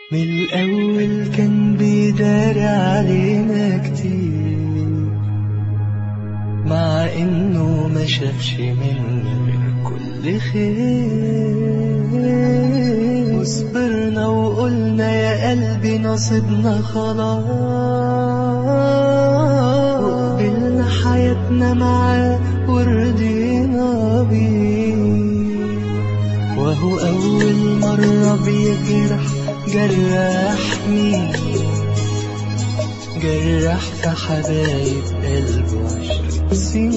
من الأول كان بيداري علينا كتير مع إنه ما شافش منه كل خير وصبرنا وقلنا يا قلبي نصيبنا خلاص وقبلنا حياتنا معاه ورضينا بيه وهو أول مرة بيجرح جرحني جرح في حبايب قلبه عشر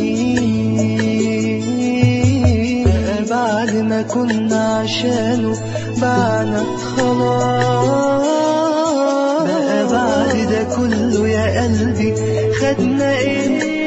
سنين بقى بعد ما كنا عشانه بعنا خلاص بقى بعد ده كله يا قلبي خدنا ايه